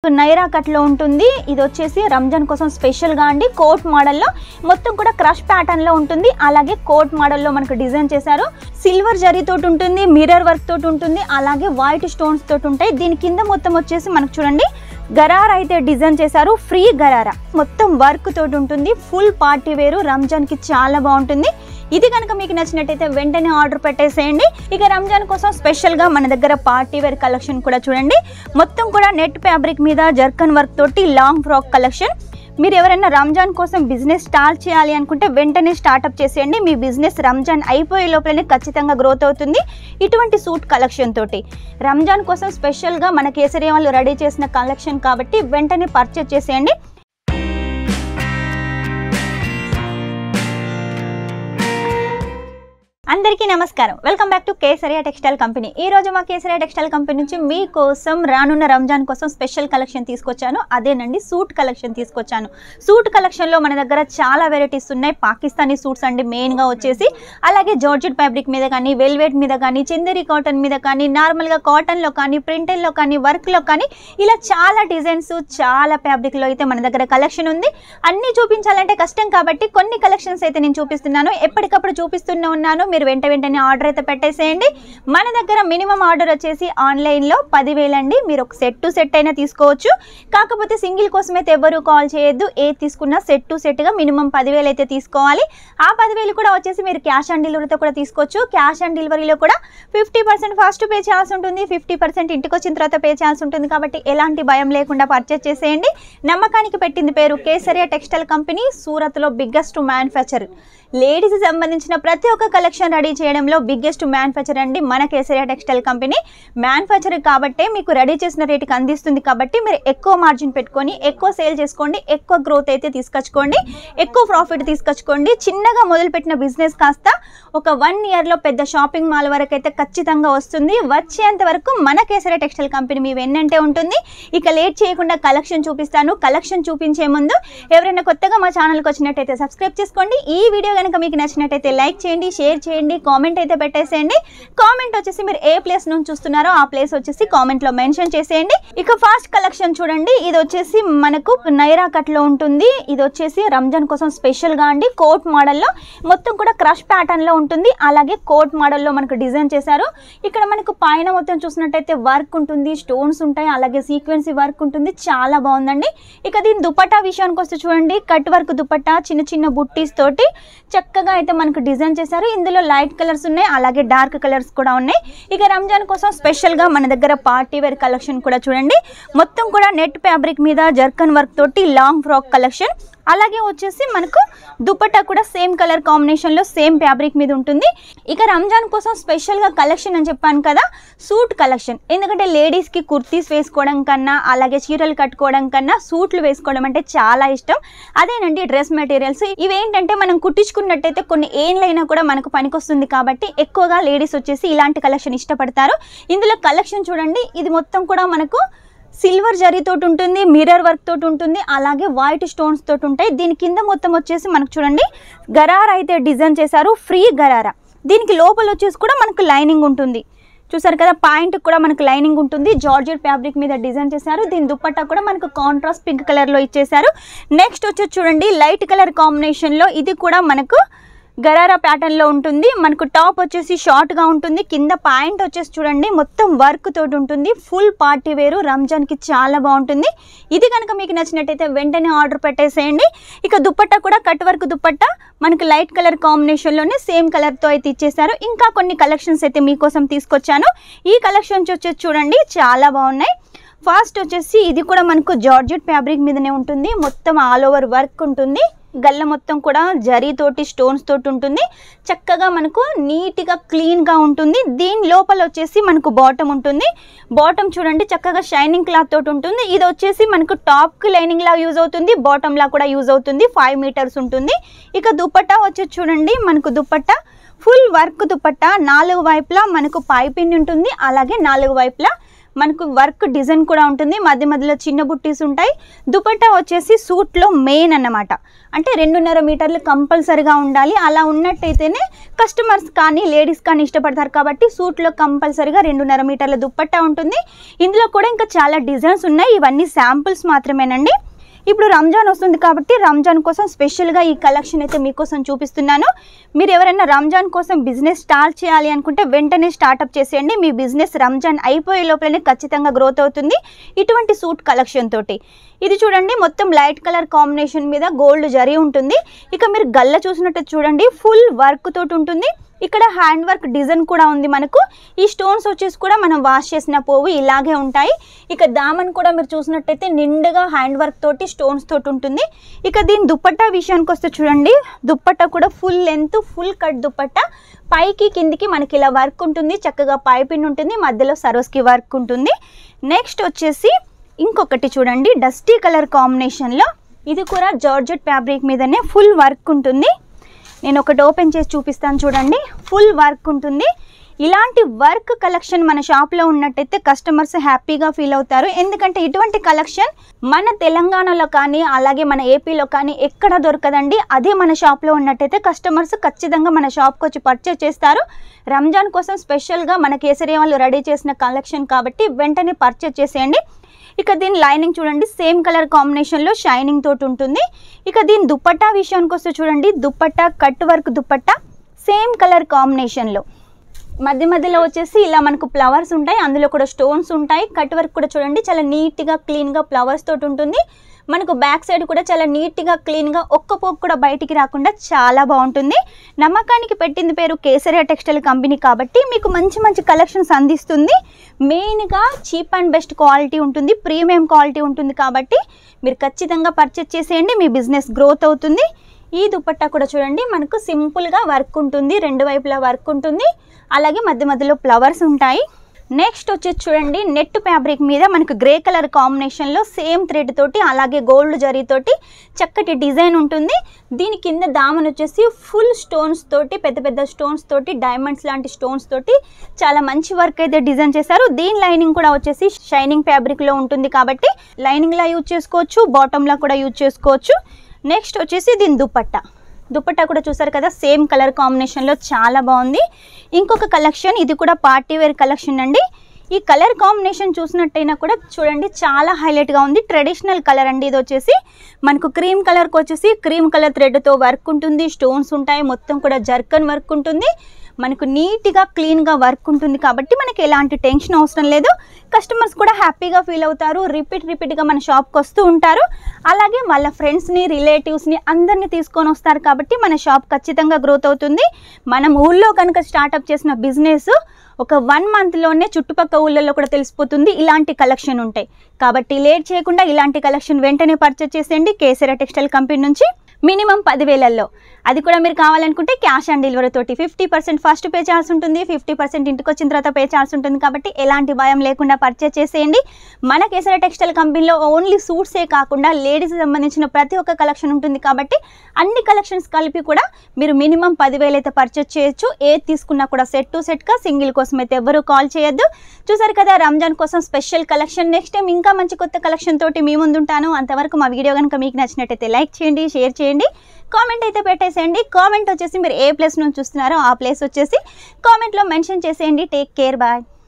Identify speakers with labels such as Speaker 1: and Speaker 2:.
Speaker 1: నైరా కట్లో ఉంటుంది ఇది వచ్చేసి రంజాన్ కోసం స్పెషల్గా అండి కోట్ మోడల్లో మొత్తం కూడా క్రష్ ప్యాటర్న్లో ఉంటుంది అలాగే కోట్ మోడల్లో మనకు డిజైన్ చేశారు సిల్వర్ జరీ తోటి ఉంటుంది మిర్రర్ వర్క్ తోటి ఉంటుంది అలాగే వైట్ స్టోన్స్ తోటి ఉంటాయి దీని కింద మొత్తం వచ్చేసి మనకు చూడండి గరారా అయితే డిజైన్ చేశారు ఫ్రీ గరారా మొత్తం వర్క్ తోటి ఉంటుంది ఫుల్ పార్టీ వేరు రంజాన్కి చాలా బాగుంటుంది ఇది కనుక మీకు నచ్చినట్టయితే వెంటనే ఆర్డర్ పెట్టేసేయండి ఇక రంజాన్ కోసం స్పెషల్గా మన దగ్గర పార్టీ వేర్ కలెక్షన్ కూడా చూడండి మొత్తం కూడా నెట్ ఫ్యాబ్రిక్ మీద జర్కన్ వర్క్ తోటి లాంగ్ ఫ్రాక్ కలెక్షన్ మీరు ఎవరైనా రంజాన్ కోసం బిజినెస్ స్టార్ట్ చేయాలి అనుకుంటే వెంటనే స్టార్ట్అప్ చేసేయండి మీ బిజినెస్ రంజాన్ అయిపోయే లోపలనే ఖచ్చితంగా గ్రోత్ అవుతుంది ఇటువంటి సూట్ కలెక్షన్ తోటి రంజాన్ కోసం స్పెషల్గా మన కేసరి వాళ్ళు రెడీ చేసిన కలెక్షన్ కాబట్టి వెంటనే పర్చేజ్ చేసేయండి అందరికీ నమస్కారం welcome back to Kesariya textile company ఈ రోజు మా కేసరియా టెక్స్టైల్ కంపెనీ నుంచి మీకోసం రానున్న రంజాన్ కోసం స్పెషల్ కలెక్షన్ తీసుకొచ్చాను అదేనండి సూట్ కలెక్షన్ తీసుకొచ్చాను సూట్ కలెక్షన్లో మన దగ్గర చాలా వెరైటీస్ ఉన్నాయి పాకిస్తానీ సూట్స్ అండి మెయిన్గా వచ్చేసి అలాగే జార్జెట్ ఫ్యాబ్రిక్ మీద కానీ వెల్వెట్ మీద కానీ చందేరి కాటన్ మీద కానీ నార్మల్గా కాటన్లో కానీ ప్రింటెల్లో కానీ వర్క్లో కానీ ఇలా చాలా డిజైన్స్ చాలా ఫ్యాబ్రిక్లో అయితే మన దగ్గర కలెక్షన్ ఉంది అన్నీ చూపించాలంటే కష్టం కాబట్టి కొన్ని కలెక్షన్స్ అయితే నేను చూపిస్తున్నాను ఎప్పటికప్పుడు చూపిస్తూనే ఉన్నాను మీరు వెంట వెంటనే ఆర్డర్ అయితే పెట్టేసేయండి మన దగ్గర మినిమం ఆర్డర్ వచ్చేసి ఆన్లైన్లో పదివేలు అండి మీరు ఒక సెట్ టు సెట్ అయినా తీసుకోవచ్చు కాకపోతే సింగిల్ కోసం అయితే ఎవరు కాల్ చేయొద్దు ఏది తీసుకున్నా సెట్ టు సెట్గా మినిమం పదివేలు అయితే తీసుకోవాలి ఆ పదివేలు కూడా వచ్చేసి మీరు క్యాష్ ఆన్ డెలివరీతో కూడా తీసుకోవచ్చు క్యాష్ ఆన్ డెలివరీలో కూడా ఫిఫ్టీ పర్సెంట్ ఫస్ట్ పే చేయాల్సి ఉంటుంది ఫిఫ్టీ పర్సెంట్ ఇంటికి వచ్చిన తర్వాత పే చేయాల్సి ఉంటుంది కాబట్టి ఎలాంటి భయం లేకుండా పర్చేస్ చేసేయండి నమ్మకానికి పెట్టింది పేరు కేసరియా టెక్స్టైల్ కంపెనీ సూరత్లో బిగ్గెస్ట్ మ్యానుఫ్యాక్చర్ లేడీస్ సంబంధించిన ప్రతి ఒక్క కలెక్షన్ రెడీ చేయడంలో బిగ్గెస్ట్ మ్యానుఫ్యాక్చర్ అండి మన కేసరియా టెక్స్టైల్ కంపెనీ మ్యానుఫ్యాక్చర్ కాబట్టే మీకు రెడీ చేసిన రేటుకి అందిస్తుంది కాబట్టి మీరు ఎక్కువ మార్జిన్ పెట్టుకొని ఎక్కువ సేల్ చేసుకోండి ఎక్కువ గ్రోత్ అయితే తీసుకొచ్చుకోండి ఎక్కువ ప్రాఫిట్ తీసుకొచ్చుకోండి చిన్నగా మొదలుపెట్టిన బిజినెస్ కాస్త ఒక వన్ ఇయర్లో పెద్ద షాపింగ్ మాల్ వరకు అయితే ఖచ్చితంగా వస్తుంది వచ్చేంత వరకు మన కేసరియా టెక్స్టైల్ కంపెనీ మీ వెన్నంటే ఉంటుంది ఇక లేట్ చేయకుండా కలెక్షన్ చూపిస్తాను కలెక్షన్ చూపించే ముందు ఎవరైనా కొత్తగా మా ఛానల్కి వచ్చినట్టయితే సబ్స్క్రైబ్ చేసుకోండి ఈ వీడియో కనుక మీకు నచ్చినట్టయితే లైక్ చేయండి షేర్ చేయండి కామెంట్ అయితే పెట్టేసేయండి కామెంట్ వచ్చేసి మీరు ఏ ప్లేస్ నుంచి చూస్తున్నారో ఆ ప్లేస్ వచ్చేసి కామెంట్లో మెన్షన్ చేసేయండి ఇక ఫాస్ట్ కలెక్షన్ చూడండి ఇది వచ్చేసి మనకు నైరా కట్లో ఉంటుంది ఇది వచ్చేసి రంజాన్ కోసం స్పెషల్గా అండి కోట్ మోడల్లో మొత్తం కూడా క్రష్ ప్యాటర్న్లో ఉంటుంది అలాగే కోట్ మోడల్లో మనకు డిజైన్ చేశారు ఇక్కడ మనకు పైన మొత్తం చూసినట్టయితే వర్క్ ఉంటుంది స్టోన్స్ ఉంటాయి అలాగే సీక్వెన్సీ వర్క్ ఉంటుంది చాలా బాగుందండి ఇక దీని దుపట్టా విషయానికి వస్తే చూడండి కట్ వర్క్ దుపట్టా చిన్న చిన్న బుట్టీస్ తోటి చక్కగా అయితే మనకు డిజైన్ చేశారు ఇందులో లైట్ కలర్స్ ఉన్నాయి అలాగే డార్క్ కలర్స్ కూడా ఉన్నాయి ఇక రంజాన్ కోసం స్పెషల్గా మన దగ్గర పార్టీ వేర్ కలెక్షన్ కూడా చూడండి మొత్తం కూడా నెట్ ఫ్యాబ్రిక్ మీద జర్కన్ వర్క్ తోటి లాంగ్ ఫ్రాక్ కలెక్షన్ అలాగే వచ్చేసి మనకు దుపట్టా కూడా సేమ్ కలర్ కాంబినేషన్లో సేమ్ ఫ్యాబ్రిక్ మీద ఉంటుంది ఇక రంజాన్ కోసం స్పెషల్గా కలెక్షన్ అని చెప్పాను కదా సూట్ కలెక్షన్ ఎందుకంటే లేడీస్కి కుర్తీస్ వేసుకోవడం కన్నా అలాగే చీరలు కట్టుకోవడం కన్నా సూట్లు వేసుకోవడం అంటే చాలా ఇష్టం అదేనండి డ్రెస్ మెటీరియల్స్ ఇవేంటంటే మనం కుట్టించుకున్నట్టయితే కొన్ని ఏళ్ళైనా కూడా మనకు పనికొస్తుంది కాబట్టి ఎక్కువగా లేడీస్ వచ్చేసి ఇలాంటి కలెక్షన్ ఇష్టపడతారు ఇందులో కలెక్షన్ చూడండి ఇది మొత్తం కూడా మనకు సిల్వర్ జరీ తోటి ఉంటుంది మిర్రర్ వర్క్ తోటి ఉంటుంది అలాగే వైట్ స్టోన్స్ తోటి ఉంటాయి దీని కింద మొత్తం వచ్చేసి మనకు చూడండి గరారా అయితే డిజైన్ చేశారు ఫ్రీ గరారా దీనికి లోపల వచ్చేసి కూడా మనకు లైనింగ్ ఉంటుంది చూసారు కదా పాయింట్ కూడా మనకు లైనింగ్ ఉంటుంది జార్జెట్ ఫ్యాబ్రిక్ మీద డిజైన్ చేశారు దీని దుప్పట్టా కూడా మనకు కాంట్రాస్ట్ పింక్ కలర్లో ఇచ్చేశారు నెక్స్ట్ వచ్చేసి చూడండి లైట్ కలర్ కాంబినేషన్లో ఇది కూడా మనకు గరారా ప్యాటర్న్లో ఉంటుంది మనకు టాప్ వచ్చేసి షార్ట్గా ఉంటుంది కింద పాయింట్ వచ్చేసి చూడండి మొత్తం వర్క్ తోటి ఉంటుంది ఫుల్ పార్టీ వేరు రంజాన్కి చాలా బాగుంటుంది ఇది కనుక మీకు నచ్చినట్టయితే వెంటనే ఆర్డర్ పెట్టేసేయండి ఇక దుప్పట్టా కూడా కట్ వర్క్ దుప్పట్టా మనకి లైట్ కలర్ కాంబినేషన్లోనే సేమ్ కలర్తో అయితే ఇచ్చేసారు ఇంకా కొన్ని కలెక్షన్స్ అయితే మీకోసం తీసుకొచ్చాను ఈ కలెక్షన్స్ వచ్చేసి చూడండి చాలా బాగున్నాయి ఫస్ట్ వచ్చేసి ఇది కూడా మనకు జార్జెట్ ఫ్యాబ్రిక్ మీదనే ఉంటుంది మొత్తం ఆల్ ఓవర్ వర్క్ ఉంటుంది గల్ల మొత్తం కూడా జరీ తోటి స్టోన్స్ తోటి ఉంటుంది చక్కగా మనకు నీట్గా క్లీన్గా ఉంటుంది దీని లోపల వచ్చేసి మనకు బాటమ్ ఉంటుంది బాటమ్ చూడండి చక్కగా షైనింగ్ క్లాత్ తోటి ఉంటుంది ఇది వచ్చేసి మనకు టాప్కి లైనింగ్ లా యూజ్ అవుతుంది బాటమ్ లా కూడా యూజ్ అవుతుంది ఫైవ్ మీటర్స్ ఉంటుంది ఇక దుపట్టా వచ్చేసి చూడండి మనకు దుపట్టా ఫుల్ వర్క్ దుపట్టా నాలుగు వైపులా మనకు పైపింగ్ ఉంటుంది అలాగే నాలుగు వైపులా మనకు వర్క్ డిజైన్ కూడా ఉంటుంది మధ్య మధ్యలో చిన్న బుట్టీస్ ఉంటాయి దుపట్టా వచ్చేసి సూట్లో మెయిన్ అన్నమాట అంటే రెండున్నర మీటర్లు కంపల్సరిగా ఉండాలి అలా ఉన్నట్టయితేనే కస్టమర్స్ కానీ లేడీస్ కానీ ఇష్టపడతారు కాబట్టి సూట్లో కంపల్సరిగా రెండున్నర మీటర్ల దుప్పట్టా ఉంటుంది ఇందులో కూడా ఇంకా చాలా డిజైన్స్ ఉన్నాయి ఇవన్నీ శాంపుల్స్ మాత్రమేనండి ఇప్పుడు రంజాన్ వస్తుంది కాబట్టి రంజాన్ కోసం స్పెషల్గా ఈ కలెక్షన్ అయితే మీకోసం చూపిస్తున్నాను మీరు ఎవరైనా రంజాన్ కోసం బిజినెస్ స్టార్ట్ చేయాలి అనుకుంటే వెంటనే స్టార్ట్అప్ చేసేయండి మీ బిజినెస్ రంజాన్ అయిపోయే లోపలనే ఖచ్చితంగా గ్రోత్ అవుతుంది ఇటువంటి సూట్ కలెక్షన్ తోటి ఇది చూడండి మొత్తం లైట్ కలర్ కాంబినేషన్ మీద గోల్డ్ జరీ ఉంటుంది ఇక మీరు గల్ల చూసినట్టు చూడండి ఫుల్ వర్క్ తోటి ఉంటుంది ఇక్కడ హ్యాండ్ వర్క్ డిజైన్ కూడా ఉంది మనకు ఈ స్టోన్స్ వచ్చేసి కూడా మనం వాష్ చేసిన పోవు ఇలాగే ఉంటాయి ఇక దామన్ కూడా మీరు చూసినట్టయితే నిండుగా హ్యాండ్ వర్క్ తోటి స్టోన్స్ తోటి ఉంటుంది ఇక దీని దుప్పట్టా విషయానికి వస్తే చూడండి దుప్పట్టా కూడా full length full cut dupatta పైకి కిందికి మనకి ఇలా వర్క్ ఉంటుంది చక్కగా పైపిన్ ఉంటుంది మధ్యలో సరోస్కి వర్క్ ఉంటుంది నెక్స్ట్ వచ్చేసి ఇంకొకటి చూడండి డస్టీ కలర్ కాంబినేషన్లో ఇది కూడా జార్జెట్ ఫ్యాబ్రిక్ మీదనే ఫుల్ వర్క్ ఉంటుంది నేను ఒకటి ఓపెన్ చేసి చూపిస్తాను చూడండి ఫుల్ వర్క్ ఉంటుంది ఇలాంటి వర్క్ కలెక్షన్ మన షాప్లో ఉన్నట్టయితే కస్టమర్స్ హ్యాపీగా ఫీల్ అవుతారు ఎందుకంటే ఇటువంటి కలెక్షన్ మన తెలంగాణలో కానీ అలాగే మన ఏపీలో కానీ ఎక్కడ దొరకదండి అదే మన షాప్లో ఉన్నట్టయితే కస్టమర్స్ ఖచ్చితంగా మన షాప్కి వచ్చి పర్చేస్ చేస్తారు రంజాన్ కోసం స్పెషల్గా మన కేసరి వాళ్ళు రెడీ చేసిన కలెక్షన్ కాబట్టి వెంటనే పర్చేస్ చేసేయండి ఇక దీని లైనింగ్ చూడండి సేమ్ కలర్ కాంబినేషన్లో షైనింగ్ తోటి ఉంటుంది ఇక దీని దుప్పట్టా విషయానికి వస్తే చూడండి dupatta cut work dupatta same colour కాంబినేషన్లో మధ్య మధ్యలో వచ్చేసి ఇలా మనకు ఫ్లవర్స్ ఉంటాయి అందులో కూడా స్టోన్స్ ఉంటాయి కట్ వర్క్ కూడా చూడండి చాలా నీట్గా క్లీన్గా ఫ్లవర్స్ తోటి ఉంటుంది మనకు బ్యాక్ సైడ్ కూడా చాలా నీట్గా క్లీన్గా ఒక్క పోపు కూడా బయటికి రాకుండా చాలా బాగుంటుంది నమ్మకానికి పెట్టింది పేరు కేసరియా టెక్స్టైల్ కంపెనీ కాబట్టి మీకు మంచి మంచి కలెక్షన్స్ అందిస్తుంది మెయిన్గా చీప్ అండ్ బెస్ట్ క్వాలిటీ ఉంటుంది ప్రీమియం క్వాలిటీ ఉంటుంది కాబట్టి మీరు ఖచ్చితంగా పర్చేస్ చేసేయండి మీ బిజినెస్ గ్రోత్ అవుతుంది ఈ దుపట్టా కూడా చూడండి మనకు సింపుల్గా వర్క్ ఉంటుంది రెండు వైపులా వర్క్ ఉంటుంది అలాగే మధ్య మధ్యలో ఫ్లవర్స్ ఉంటాయి నెక్స్ట్ వచ్చేసి చూడండి నెట్ ఫ్యాబ్రిక్ మీద మనకు గ్రే కలర్ కాంబినేషన్లో సేమ్ థ్రెడ్ తోటి అలాగే గోల్డ్ జరీ తోటి చక్కటి డిజైన్ ఉంటుంది దీని కింద దామన్ వచ్చేసి ఫుల్ స్టోన్స్ తోటి పెద్ద పెద్ద స్టోన్స్ తోటి డైమండ్స్ లాంటి స్టోన్స్ తోటి చాలా మంచి వర్క్ అయితే డిజైన్ చేశారు దీని లైనింగ్ కూడా వచ్చేసి షైనింగ్ ఫ్యాబ్రిక్లో ఉంటుంది కాబట్టి లైనింగ్లా యూజ్ చేసుకోవచ్చు బాటంలా కూడా యూజ్ చేసుకోవచ్చు నెక్స్ట్ వచ్చేసి దీని దుపట్టా దుపట్టా కూడా చూసారు కదా సేమ్ కలర్ కాంబినేషన్లో చాలా బాగుంది ఇంకొక కలెక్షన్ ఇది కూడా పార్టీ వేర్ కలెక్షన్ అండి ఈ కలర్ కాంబినేషన్ చూసినట్టయినా కూడా చూడండి చాలా హైలైట్గా ఉంది ట్రెడిషనల్ కలర్ అండి ఇది వచ్చేసి మనకు క్రీమ్ కలర్కి వచ్చేసి క్రీమ్ కలర్ థ్రెడ్తో వర్క్ ఉంటుంది స్టోన్స్ ఉంటాయి మొత్తం కూడా జర్కన్ వర్క్ ఉంటుంది మనకు నీట్గా క్లీన్గా వర్క్ ఉంటుంది కాబట్టి మనకి ఎలాంటి టెన్షన్ అవసరం లేదు కస్టమర్స్ కూడా హ్యాపీగా ఫీల్ అవుతారు రిపీట్ రిపీట్గా మన షాప్కి వస్తూ ఉంటారు అలాగే వాళ్ళ ఫ్రెండ్స్ని రిలేటివ్స్ని అందరినీ తీసుకొని వస్తారు కాబట్టి మన షాప్ ఖచ్చితంగా గ్రోత్ అవుతుంది మనం ఊళ్ళో కనుక స్టార్ట్అప్ చేసిన బిజినెస్ ఒక వన్ మంత్లోనే చుట్టుపక్కల ఊళ్ళల్లో కూడా తెలిసిపోతుంది ఇలాంటి కలెక్షన్ ఉంటాయి కాబట్టి లేట్ చేయకుండా ఇలాంటి కలెక్షన్ వెంటనే పర్చేస్ చేసేయండి కేసరా టెక్స్టైల్ కంపెనీ నుంచి మినిమం పదివేలల్లో అది కూడా మీరు కావాలనుకుంటే క్యాష్ ఆన్ డెలివరీ తోటి ఫిఫ్టీ పర్సెంట్ ఫస్ట్ పే చేయాల్సి ఉంటుంది ఫిఫ్టీ పర్సెంట్ ఇంటికి వచ్చిన తర్వాత పే చేయాల్సి ఉంటుంది కాబట్టి ఎలాంటి భయం లేకుండా పర్చేస్ చేసేయండి మన కేసర టెక్స్టైల్ కంపెనీలో ఓన్లీ సూట్సే కాకుండా లేడీస్ సంబంధించిన ప్రతి ఒక్క కలెక్షన్ ఉంటుంది కాబట్టి అన్ని కలెక్షన్స్ కలిపి కూడా మీరు మినిమం పదివేలు అయితే పర్చేస్ చేయొచ్చు ఏది తీసుకున్నా కూడా సెట్ టు సెట్గా సింగిల్ కోసం అయితే ఎవరు కాల్ చేయొద్దు చూసారు కదా రంజాన్ కోసం స్పెషల్ కలెక్షన్ నెక్స్ట్ టైం ఇంకా మంచి కొత్త కలెక్షన్ తోటి మీ ముందుంటాను అంతవరకు మా వీడియో కనుక మీకు నచ్చినట్టయితే లైక్ చేయండి షేర్ చేయండి కామెంట్ అయితే పెట్టేసేయండి కామెంట్ వచ్చేసి మీరు ఏ ప్లేస్ నుంచి చూస్తున్నారో ఆ ప్లేస్ వచ్చేసి కామెంట్లో మెన్షన్ చేసేయండి టేక్ కేర్ బాయ్